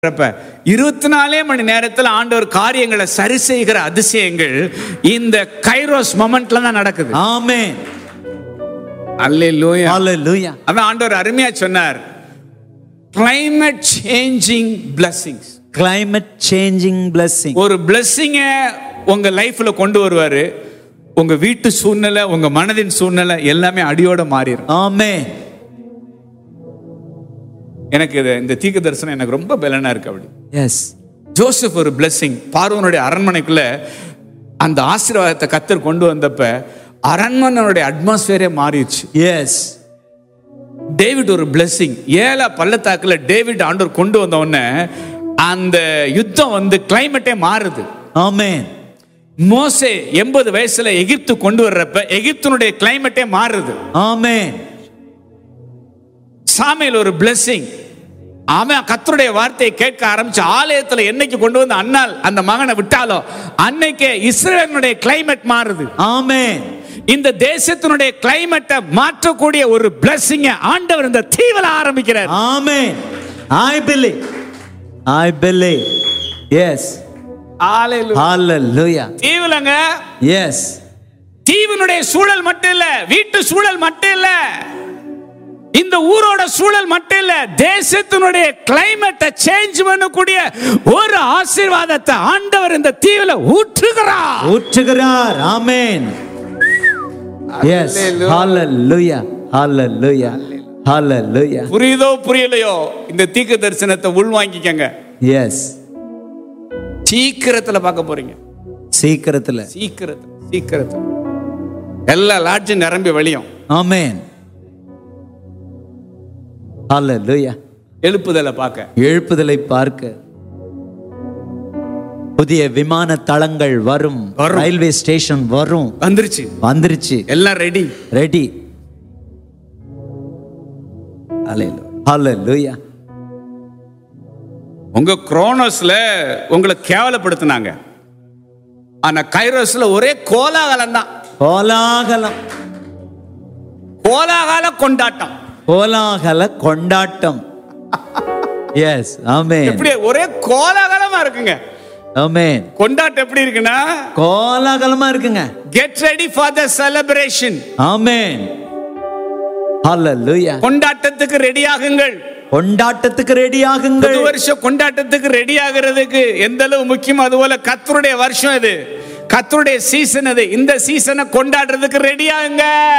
அப்ப இருபத்தி நாலே மணி நேரத்தில் ஆண்டவர் காரியங்களை சரி செய்கிற அதிசயங்கள் இந்த கைரோஸ் மொமெண்ட்ல தான் நடக்குது Amen. அல்லேலூயா Hallelujah. அதான் ஆண்டவர் அருமையா சொன்னார் climate changing blessings Climate changing blessing. ஒரு blessing-அ உங்க லைஃப்ல கொண்டு வருவாரு உங்க வீட்டு சூழ்நிலை உங்க மனதின் சூழ்நிலை எல்லாமே அடியோட மாறிடும் Amen. எனக்கு இது இந்த தீர்க்க தரிசனம் எனக்கு ரொம்ப பலனா இருக்கு அப்படி Yes. ஜோசப் ஒரு blessing பார்வனுடைய அரண்மனைக்குள்ள அந்த ஆசீர்வாதத்தை கத்தர் கொண்டு வந்தப்ப அரண்மனையுடைய அட்மாஸ்பியரே மாறிடுச்சு Yes. டேவிட் ஒரு blessing ஏழா பள்ளத்தாக்குல டேவிட் ஆண்டவர் கொண்டு வந்த உடனே அந்த யுத்தம் வந்து கிளைமேட்டே மாறுது Amen. மோசே எண்பது வயசுல எகிப்து கொண்டு வர்றப்ப எகிப்தினுடைய கிளைமேட்டே மாறுது Amen. சாமியில் ஒரு blessing அவன் கத்தருடைய வார்த்தையை கேட்க ஆரம்பிச்சு ஆலயத்துல என்னைக்கு கொண்டு வந்து அண்ணால் அந்த மகனை விட்டாலோ அன்னைக்கு இஸ்ரேலினுடைய கிளைமேட் மாறுது Amen. இந்த தேசத்தினுடைய கிளைமேட்டை மாற்றக்கூடிய ஒரு blessing ஆண்டவர் இந்த தீவில ஆரம்பிக்கிறார் Amen. I believe. I believe. Yes. Hallelujah. தீவுலங்க Yes. தீவினுடைய சூழல் மட்டும் இல்ல வீட்டு சூழல் மட்டும் இல்ல இந்த ஊரோட சூழல் மட்டும் இல்ல தேசத்தினுடைய கிளைமேட்டை சேஞ்ச் பண்ணக்கூடிய ஒரு ஆசீர்வாதத்தை ஆண்டவர் இந்த தீவுல ஊற்றுகிறார் ஊற்றுகிறார் amen yes hallelujah hallelujah hallelujah புரியுதோ புரியலையோ இந்த தீர்க்க தரிசனத்தை உள்வாங்கிக்கங்க எஸ் சீக்கிரத்துல பார்க்க போறீங்க சீக்கிரத்துல சீக்கிரத்துல சீக்கிரத்துல எல்லா லாட்ஜும் நிரம்பி வழியும் ஆமென் hallelujah எழுப்புதலை பார்க்க எழுப்புதலை பார்க்க புதிய விமான தளங்கள் வரும் வரும். ரயில்வே ஸ்டேஷன் வரும் வந்துருச்சு வந்துருச்சு எல்லாம் ரெடி ரெடி hallelujah உங்க குரோனோஸ்ல உங்களை கேவலப்படுத்தினாங்க ஆனா கைரோஸ்ல ஒரே கோலாகலம் தான் கோலாகலம் கோலாகல கொண்டாட்டம் கோலாகல கொண்டாட்டம் எஸ் ஆமென் எப்படி ஒரே கோலாகலமா இருக்குங்க ஆமென் கொண்டாட்டம் எப்படி இருக்குன்னா கோலாகலமா இருக்குங்க get ready for the celebration amen hallelujah கொண்டாட்டத்துக்கு ரெடி ஆகுங்கள் கொண்டாட்டத்துக்கு ரெடி புது ஆகுங்கள் வருஷம் கொண்டாட்டத்துக்கு ரெடி ஆகிறதுக்கு எந்த அளவு முக்கியம் அதுபோல கத்தருடைய வருஷம் இது கத்தருடைய சீசன் அது இந்த சீசனை கொண்டாடுறதுக்கு ரெடி ஆகுங்க